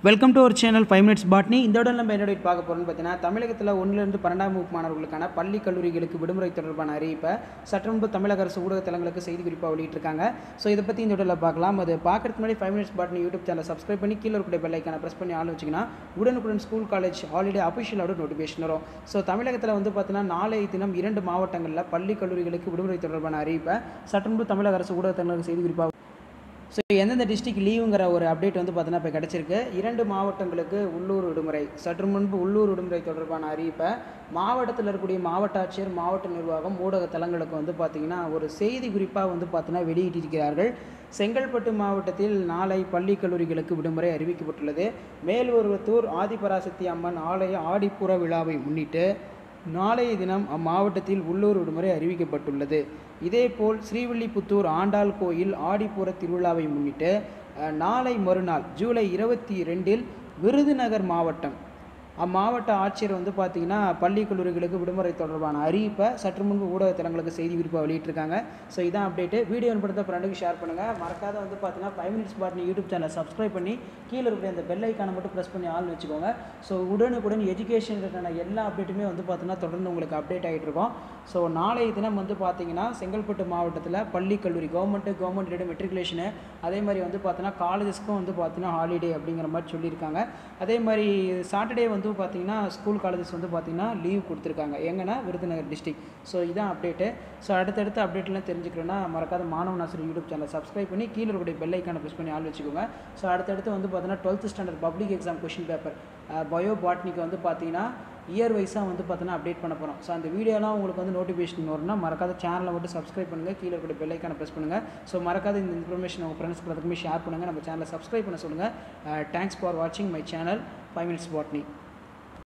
welcome to our channel five minutes botany இந்த இடம் நம்ம என்னோட பார்க்க போகிறோம்னு பார்த்தீங்கன்னா தமிழகத்தில் ஒன்றிலிருந்து பன்னெண்டாம் வகுப்பு மாணவர்களுக்கான பள்ளி கல்லூரிகளுக்கு விடுமுறை தொடர்பான அறிவிப்பை சற்று முன்பு தமிழக அரசு ஊடகத்தலங்களுக்கு செய்தி குறிப்பாக வெளியிட்டிருக்காங்க ஸோ இதை பற்றி இந்த இடத்துல பார்க்கலாம் அது பார்க்கறதுக்கு முன்னாடி five minutes botany YouTube channel subscribe பண்ணி கீழே இருக்கிற பெல் ஐக்கான ப்ரெஸ் பண்ணி ஆள் வச்சிங்கன்னா உடனுக்குடன் ஸ்கூல் காலேஜ் ஹாலிடே அஃபிஷியலோட நோட்டிஃபிகேஷன் வரும் ஸோ தமிழகத்தில் வந்து பார்த்தீங்கன்னா நாளை தினம் இரண்டு மாவட்டங்களில் பள்ளி கல்லூரிகளுக்கு விடுமுறை தொடர்பான அறிவிப்பை சற்று முன்பு தமிழக அரசு ஊடகத்தலங்களுக்கு செய்தி குறிப்பாக ஸோ எந்தெந்த டிஸ்ட்ரிக்ட் லீவுங்கிற ஒரு அப்டேட் வந்து பார்த்தீங்கன்னா இப்போ கிடச்சிருக்கு இரண்டு மாவட்டங்களுக்கு உள்ளூர் விடுமுறை சற்று முன்பு உள்ளூர் விடுமுறை தொடர்பான அறிவிப்பை மாவட்டத்தில் இருக்கக்கூடிய மாவட்ட ஆட்சியர் மாவட்ட நிர்வாகம் ஊடக தளங்களுக்கு வந்து பார்த்திங்கன்னா ஒரு செய்தி குறிப்பாக வந்து பார்த்தீங்கன்னா வெளியிட்டிருக்கிறார்கள் செங்கல்பட்டு மாவட்டத்தில் நாளை பள்ளி கல்லூரிகளுக்கு விடுமுறை அறிவிக்கப்பட்டுள்ளது மேல்வருவத்தூர் ஆதிபராசக்தி அம்மன் ஆலய ஆடிப்புற விழாவை முன்னிட்டு நாளைய தினம் அம்மாவட்டத்தில் உள்ளூர் விடுமுறை அறிவிக்கப்பட்டுள்ளது இதேபோல் ஸ்ரீவில்லிபுத்தூர் ஆண்டாள் கோயில் ஆடிப்பூர திருவிழாவை முன்னிட்டு அஹ், நாளை மறுநாள் ஜூலை இருபத்தி ரெண்டில் விருதுநகர் மாவட்டம் அம்மாவட்ட ஆட்சியர் வந்து பார்த்தீங்கன்னா பள்ளி கல்லூரிகளுக்கு விடுமுறை தொடர்பான அறிவிப்பை சற்று முன்பு ஊடகத்தலங்களுக்கு செய்தி குறிப்பாக வெளியிட்டிருக்காங்க ஸோ இதான் அப்டேட்டு வீடியோ படுத்த ஃப்ரெண்டுக்கு ஷேர் பண்ணுங்கள் மறக்காத வந்து பார்த்தீங்கன்னா five minutes botany YouTube channel subscribe பண்ணி கீழே இருக்கிற அந்த பெல் ஐக்கானை மட்டும் ப்ரெஸ் பண்ணி ஆள் வச்சுக்கோங்க ஸோ உடனுக்குடன் எஜுகேஷன் ரிலேட்டான எல்லா அப்டேட்டுமே வந்து பார்த்தீங்கன்னா தொடர்ந்து உங்களுக்கு அப்டேட் ஆகிட்டு இருக்கோம் ஸோ நாளைய தினம் வந்து பார்த்தீங்கன்னா செங்கல்பட்டு மாவட்டத்தில் பள்ளி கல்லூரி கவர்மெண்ட்டு கவர்மெண்ட் ரிலேட் மெட்ரிகுலேஷனு அதே மாதிரி வந்து பார்த்தீங்கன்னா காலேஜஸ்க்கும் வந்து பார்த்தீங்கன்னா ஹாலிடே அப்படிங்கிற மாதிரி சொல்லியிருக்காங்க அதே மாதிரி சாட்டர்டே வந்து பார்த்தீங்கன்னா ஸ்கூல் காலேஜஸ் வந்து பார்த்தீங்கன்னா லீவ் கொடுத்துருக்காங்க எங்கன்னா விருதுநகர் டிஸ்ட்ரிக்ட் ஸோ இதான் அப்டேட்டு ஸோ அடுத்தடுத்த அப்டேட்லாம் தெரிஞ்சுக்கிறோன்னா மறக்காத மாணவ நாசர் யூடியூப் சேனல் சப்ஸ்கிரைப் பண்ணி கீழே இருக்கக்கூடிய பெல் ஐக்கானை ப்ரெஸ் பண்ணி ஆள் வச்சுக்கோங்க ஸோ அடுத்தடுத்து வந்து பார்த்தீங்கன்னா twelfth standard public exam question paper bio பாட்னிக்கு வந்து பார்த்தீங்கன்னா இயர் வைஸாக வந்து பார்த்தீங்கன்னா அப்டேட் பண்ண போகிறோம் ஸோ அந்த வீடியோலாம் உங்களுக்கு வந்து நோட்டிஃபிகேஷன் வரும்னா மறக்காத சேனலை மட்டும் சப்ஸ்கிரைப் பண்ணுங்கள் கீழே இருக்கிற பெல் ஐக்கானை ப்ரெஸ் பண்ணுங்கள் ஸோ மறக்காத இந்த இன்ஃபர்மேஷன் உங்கள் ஃப்ரெண்ட்ஸ்க்கு எல்லாத்துக்குமே ஷேர் பண்ணுங்கள் நம்ம சேனலை சப்ஸ்கிரைப் பண்ண சொல்லுங்கள் தேங்க்ஸ் ஃபார் வாட்சிங் my channel five minutes botany